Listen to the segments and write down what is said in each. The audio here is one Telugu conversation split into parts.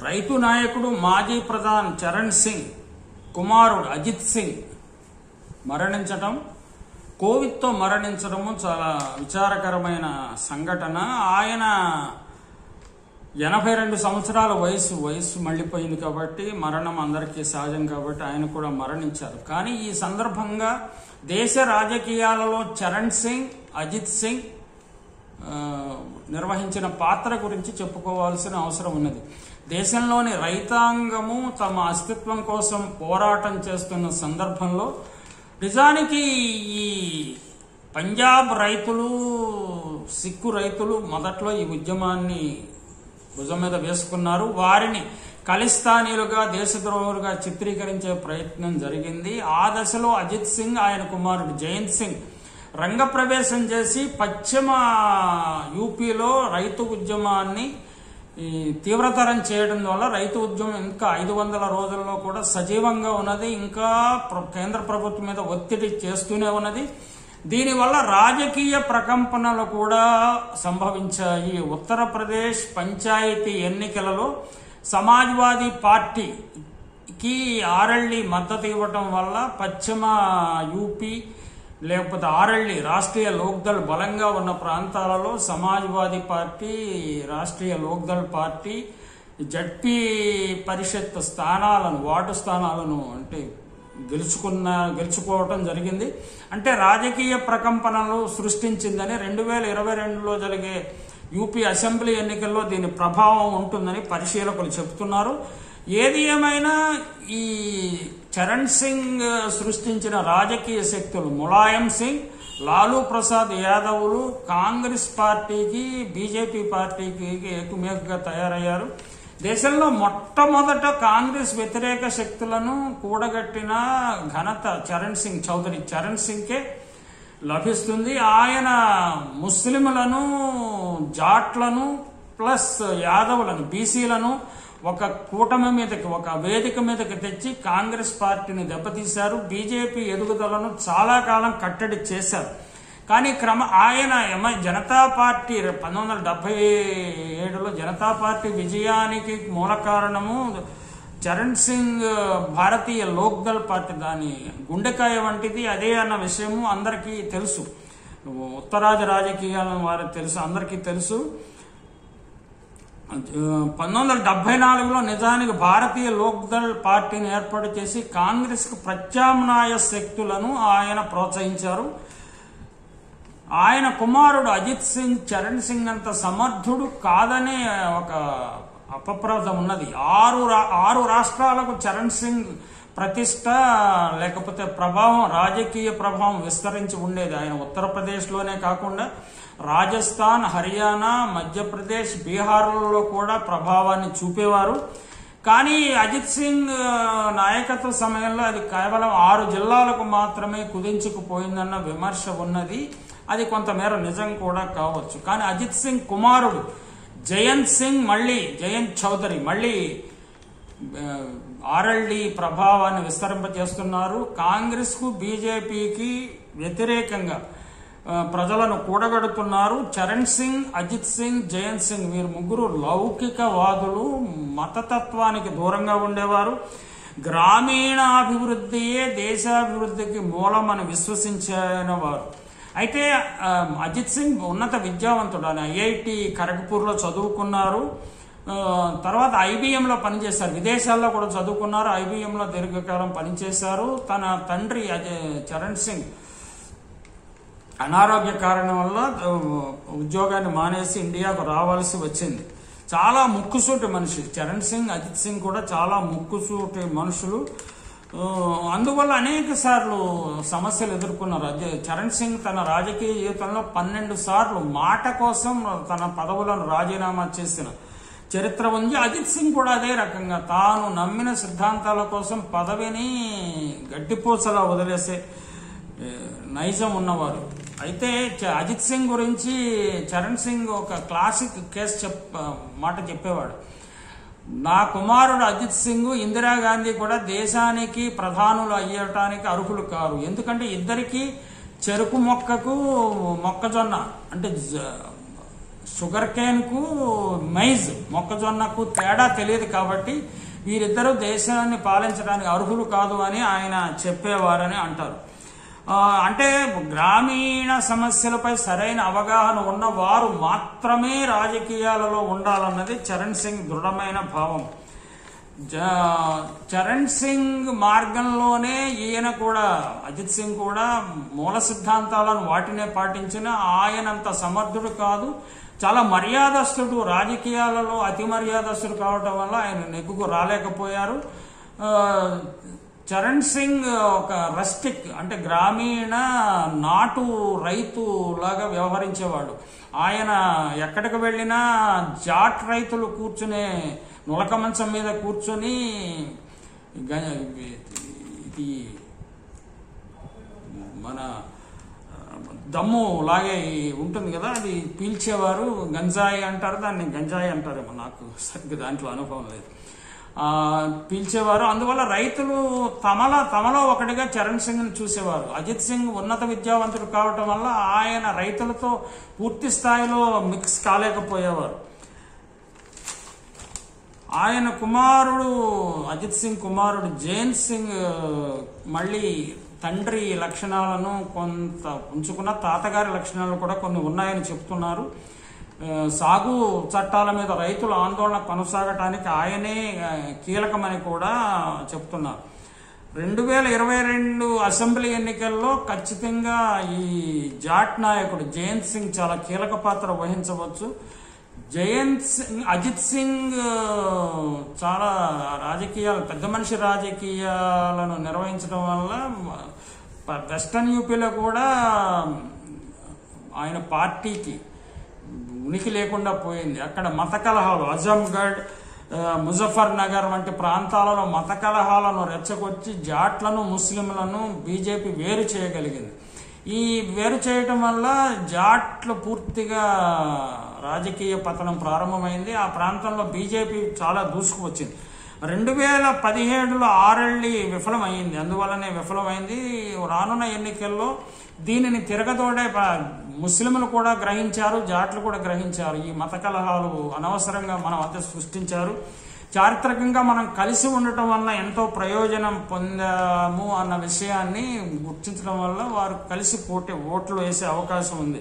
రైతు నాయకుడు మాజీ ప్రధాని చరణ్ సింగ్ కుమారుడు అజిత్ సింగ్ మరణించటం కోవిడ్తో మరణించడము చాలా విచారకరమైన సంఘటన ఆయన ఎనభై రెండు సంవత్సరాల వయసు వయసు మళ్ళీపోయింది కాబట్టి మరణం అందరికీ సహజం కాబట్టి ఆయన కూడా మరణించారు కానీ ఈ సందర్భంగా దేశ రాజకీయాలలో చరణ్ సింగ్ అజిత్ సింగ్ ఆ, నిర్వహించిన పాత్ర గురించి చెప్పుకోవాల్సిన అవసరం ఉన్నది దేశంలోని రైతాంగము తమ అస్తిత్వం కోసం పోరాటం చేస్తున్న సందర్భంలో నిజానికి ఈ పంజాబ్ రైతులు సిక్కు రైతులు మొదట్లో ఈ ఉద్యమాన్ని భుజం మీద వేసుకున్నారు వారిని ఖలిస్తానీలుగా దేశద్రోహులుగా చిత్రీకరించే ప్రయత్నం జరిగింది ఆ దశలో అజిత్ సింగ్ ఆయన కుమారుడు జయంత్ సింగ్ రంగప్రవేశం చేసి పశ్చిమ యూపీలో రైతు ఉద్యమాన్ని ఈ తీవ్రతరం చేయడం వల్ల రైతు ఉద్యమం ఇంకా ఐదు వందల రోజుల్లో కూడా సజీవంగా ఉన్నది ఇంకా ప్ర- కేంద్ర ప్రభుత్వం మీద ఒత్తిడి చేస్తూనే ఉన్నది దీనివల్ల రాజకీయ ప్రకంపనలు కూడా సంభవించాయి ఉత్తరప్రదేశ్ పంచాయతీ ఎన్నికలలో సమాజ్వాదీ పార్టీకి ఆర్ఎల్డి మద్దతు ఇవ్వటం వల్ల పశ్చిమ యూపీ లేకపోతే ఆర్ఎల్డి రాష్ట్రీయ లోక్దళ్ బలంగా ఉన్న ప్రాంతాలలో Samajwadi party Rashtriya Lok Dal party ZP పరిషత్ స్థానాలను వార్డు స్థానాలను అంటే గెలుచుకున్న గెలుచుకోవటం జరిగింది అంటే రాజకీయ ప్రకంపనలు సృష్టించిందని రెండు వేల ఇరవై రెండులో జరిగే యూపీ అసెంబ్లీ ఎన్నికల్లో దీని ప్రభావం ఉంటుందని పరిశీలకులు చెబుతున్నారు ఏది ఏమైనా ఈ చరణ్ సింగ్ సృష్టించిన రాజకీయ శక్తులు ములాయం సింగ్ లాలూ ప్రసాద్ యాదవ్లు కాంగ్రెస్ పార్టీకి బీజేపీ పార్టీకి ఏకుమేకుగా తయారయ్యారు దేశంలో మొట్టమొదట కాంగ్రెస్ వ్యతిరేక శక్తులను కూడగట్టిన ఘనత చరణ్ సింగ్ చౌదరి చరణ్ సింగ్కే లభిస్తుంది ఆయన ముస్లింలను జాట్లను ప్లస్ యాదవులను బీసీలను ఒక కూటమి మీదకి ఒక వేదిక మీదకి తెచ్చి కాంగ్రెస్ పార్టీని దెబ్బతీశారు బీజేపీ ఎదుగుదలను చాలా కాలం కట్టడి చేశారు కానీ క్రమ ఆయన ఎమ- జనతా పార్టీ పంతొమ్మిది వందల డెబ్బై ఏడులో జనతా పార్టీ విజయానికి మూల కారణము చరణ్ సింగ్ భారతీయ లోక్దళ్ పార్టీ దాని గుండెకాయ వంటిది అదే అన్న విషయము అందరికీ తెలుసు ఉత్తరాది రాజకీయాలను వారికి తెలుసు అందరికీ తెలుసు పంతొమ్మిది వందల డెబ్బై నాలుగులో నిజానికి భారతీయ లోక్దళ్ పార్టీని ఏర్పాటు చేసి కాంగ్రెస్కు ప్రత్యామ్నాయ శక్తులను ఆయన ప్రోత్సహించారు ఆయన కుమారుడు అజిత్ సింగ్ చరణ్ సింగ్ అంత సమర్థుడు కాదనే ఒక అపప్రదం ఉన్నది ఆరు రా- ఆరు రాష్ట్రాలకు చరణ్ సింగ్ ప్రతిష్ట లేకపోతే ప్రభావం రాజకీయ ప్రభావం విస్తరించి ఉండేది ఆయన ఉత్తరప్రదేశ్లోనే కాకుండా రాజస్థాన్ హర్యానా మధ్యప్రదేశ్ బీహార్లలో కూడా ప్రభావాన్ని చూపేవారు కానీ అజిత్ సింగ్ ఆ, నాయకత్వ సమయంలో అది కేవలం ఆరు జిల్లాలకు మాత్రమే కుదించుకుపోయిందన్న విమర్శ ఉన్నది అది కొంతమేర నిజం కూడా కావచ్చు కానీ అజిత్ సింగ్ కుమారుడు జయంత్ సింగ్ మళ్ళీ జయంత్ చౌదరి మళ్ళీ ఆర్ఎల్డి ప్రభావాన్ని విస్తరింపజేస్తున్నారు కాంగ్రెస్ కు బీజేపీకి వ్యతిరేకంగా ఆ, ప్రజలను కూడగడుతున్నారు చరణ్ సింగ్ అజిత్ సింగ్ జయంత్ సింగ్ వీరు ముగ్గురు లౌకికవాదులు మతతత్వానికి దూరంగా ఉండేవారు గ్రామీణాభివృద్ధియే దేశాభివృద్ధికి మూలమని విశ్వసించిన వారు అయితే ఆ, అజిత్ సింగ్ ఉన్నత విద్యావంతుడు ఆయన ఐఐటి ఖరగ్పూర్లో చదువుకున్నారు ఆ, తర్వాత ఐబిఎంలో పనిచేశారు విదేశాల్లో కూడా చదువుకున్నారు ఐబిఎంలో దీర్ఘకాలం పనిచేశారు తన తండ్రి అజయ్ చరణ్ సింగ్ అనారోగ్య కారణం వల్ల ఆ, ఉద్యోగాన్ని మానేసి ఇండియాకు రావాల్సి వచ్చింది చాలా ముక్కుసూటి మనిషి చరణ్ సింగ్ అజిత్ సింగ్ కూడా చాలా ముక్కుసూటి మనుషులు ఆ, అందువల్ల అనేక సార్లు సమస్యలు ఎదుర్కొన్నారు అజయ్ చరణ్ సింగ్ తన రాజకీయ జీవితంలో పన్నెండు సార్లు మాట కోసం తన పదవులను రాజీనామా చేసిన చరిత్ర ఉంది అజిత్ సింగ్ కూడా అదే రకంగా తాను నమ్మిన సిద్ధాంతాల కోసం పదవిని గడ్డిపూసలా వదిలేసే ఏ, నైజం ఉన్నవారు అయితే చ- అజిత్ సింగ్ గురించి చరణ్ సింగ్ ఒక క్లాసిక్ కేసు చెప్ మాట చెప్పేవాడు నా కుమారుడు అజిత్ సింగ్ ఇందిరాగాంధీ కూడా దేశానికి ప్రధానులు అయ్యటానికి అర్హులు కారు ఎందుకంటే ఇద్దరికి చెరుకు మొక్కకు మొక్కజొన్న అంటే జ- షుగర్ కేన్కు మైజ్ మొక్కజొన్నకు తేడా తెలియదు కాబట్టి వీరిద్దరూ దేశాన్ని పాలించడానికి అర్హులు కాదు అని ఆయన చెప్పేవారని అంటారు ఆ, అంటే గ్రామీణ సమస్యలపై సరైన అవగాహన ఉన్న వారు మాత్రమే రాజకీయాలలో ఉండాలన్నది చరణ్ సింగ్ దృఢమైన భావం జ- చరణ్ సింగ్ మార్గంలోనే ఈయన కూడా అజిత్ సింగ్ కూడా మూల సిద్ధాంతాలను వాటినే పాటించిన ఆయనంత సమర్థుడు కాదు చాలా మర్యాదస్తుడు రాజకీయాలలో అతి మర్యాదస్తుడు కావటం వల్ల ఆయన నెగ్గుకు రాలేకపోయారు ఆ, చరణ్ సింగ్ ఒక రస్టిక్ అంటే గ్రామీణ నాటు రైతు లాగా వ్యవహరించేవాడు ఆయన ఎక్కడికి వెళ్ళినా జాట్ రైతులు కూర్చునే నులక మంచం మీద కూర్చొని గ- ఇది మన ఆ, దమ్ము లాగే ఉంటుంది కదా అది పీల్చేవారు గంజాయి అంటారు దాన్ని గంజాయి అంటారేమో నాకు సరిగ్గా దాంట్లో అనుభవం లేదు ఆ, పీల్చేవారు అందువల్ల రైతులు తమల తమలో ఒకటిగా చరణ్ సింగ్ని చూసేవారు అజిత్ సింగ్ ఉన్నత విద్యావంతుడు కావటం వల్ల ఆయన రైతులతో పూర్తి స్థాయిలో మిక్స్ కాలేకపోయేవారు ఆయన కుమారుడు అజిత్ సింగ్ కుమారుడు జైన్ సింగ్ మళ్ళీ తండ్రి లక్షణాలను కొంత ఉంచుకున్న తాతగారి లక్షణాలు కూడా కొన్ని ఉన్నాయని చెప్తున్నారు ఆ, సాగు చట్టాల మీద రైతుల ఆందోళన కొనసాగటానికి ఆయనే ఆ, కీలకమని కూడా చెప్తున్నారు రెండు వేల ఇరవై రెండు అసెంబ్లీ ఎన్నికల్లో ఖచ్చితంగా ఈ జాట్ నాయకుడు జయంత్ సింగ్ చాలా కీలక పాత్ర వహించవచ్చు జయంత్ సింగ్ అజిత్ సింగ్ ఆ, చాలా రాజకీయాలు పెద్ద మనిషి రాజకీయాలను నిర్వహించడం వల్ల ప- వెస్టర్న్ యూపీలో కూడా ఆయన పార్టీకి ఉనికి లేకుండా పోయింది అక్కడ మత కలహాలు అజంగఢ్ ఆ, ముజఫర్ నగర్ వంటి ప్రాంతాలలో మత కలహాలను రెచ్చగొచ్చి జాట్లను ముస్లింలను బీజేపీ వేరు చేయగలిగింది ఈ వేరు చేయటం వల్ల జాట్లు పూర్తిగా రాజకీయ పతనం ప్రారంభమైంది ఆ ప్రాంతంలో బీజేపీ చాలా దూసుకువచ్చింది రెండు వేల పదిహేడులో ఆర్ఎల్డి విఫలమైంది అందువల్లనే విఫలమైంది రానున్న ఎన్నికల్లో దీనిని తిరగతోడే ప- ముస్లింలు కూడా గ్రహించారు జాట్లు కూడా గ్రహించారు ఈ మత కలహాలు అనవసరంగా మన మధ్య సృష్టించారు చారిత్రకంగా మనం కలిసి ఉండటం వల్ల ఎంతో ప్రయోజనం పొందాము అన్న విషయాన్ని గుర్తించడం వల్ల వారు కలిసి పోటీ ఓట్లు వేసే అవకాశం ఉంది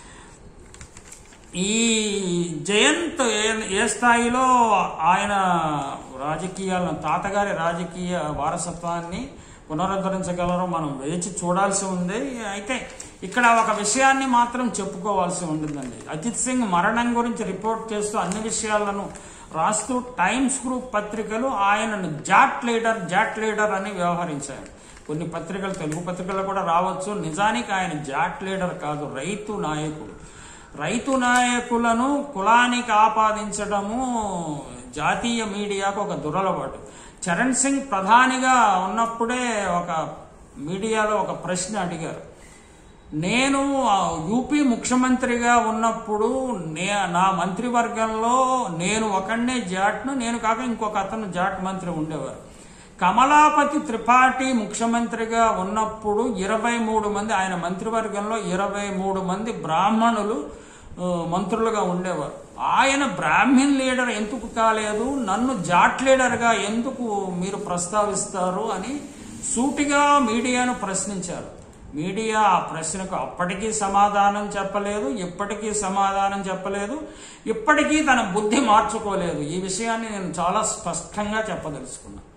ఈ జయంత్ ఏ- ఏ స్థాయిలో ఆయన రాజకీయాలను తాతగారి రాజకీయ వారసత్వాన్ని పునరుద్ధరించగలరో మనం వేచి చూడాల్సి ఉంది అయితే ఇక్కడ ఒక విషయాన్ని మాత్రం చెప్పుకోవాల్సి ఉంటుందండి అజిత్ సింగ్ మరణం గురించి రిపోర్ట్ చేస్తూ అన్ని విషయాలను రాస్తూ టైమ్స్ గ్రూప్ పత్రికలు ఆయనను జాట్ లీడర్ జాట్ లీడర్ అని వ్యవహరించారు కొన్ని పత్రికలు తెలుగు పత్రికలు కూడా రావచ్చు నిజానికి ఆయన జాట్ లీడర్ కాదు రైతు నాయకుడు రైతు నాయకులను కులానికి ఆపాదించడము జాతీయ మీడియాకు ఒక దురలవాటు చరణ్ సింగ్ ప్రధానిగా ఉన్నప్పుడే ఒక మీడియాలో ఒక ప్రశ్న అడిగారు నేను ఆ, యూపీ ముఖ్యమంత్రిగా ఉన్నప్పుడు నే నా మంత్రివర్గంలో నేను ఒకనే జాట్ను నేను కాక ఇంకొక అతను జాట్ మంత్రి ఉండేవారు కమలాపతి త్రిపాఠి ముఖ్యమంత్రిగా ఉన్నప్పుడు ఇరవై మూడు మంది ఆయన మంత్రివర్గంలో ఇరవై మూడు మంది బ్రాహ్మణులు ఆ, మంత్రులుగా ఉండేవారు ఆయన బ్రాహ్మణ్ లీడర్ ఎందుకు కాలేదు నన్ను జాట్ లీడర్గా ఎందుకు మీరు ప్రస్తావిస్తారు అని సూటిగా మీడియాను ప్రశ్నించారు మీడియా ఆ ప్రశ్నకు అప్పటికీ సమాధానం చెప్పలేదు ఇప్పటికీ సమాధానం చెప్పలేదు ఇప్పటికీ తన బుద్ధి మార్చుకోలేదు ఈ విషయాన్ని నేను చాలా స్పష్టంగా చెప్పదలుచుకున్నా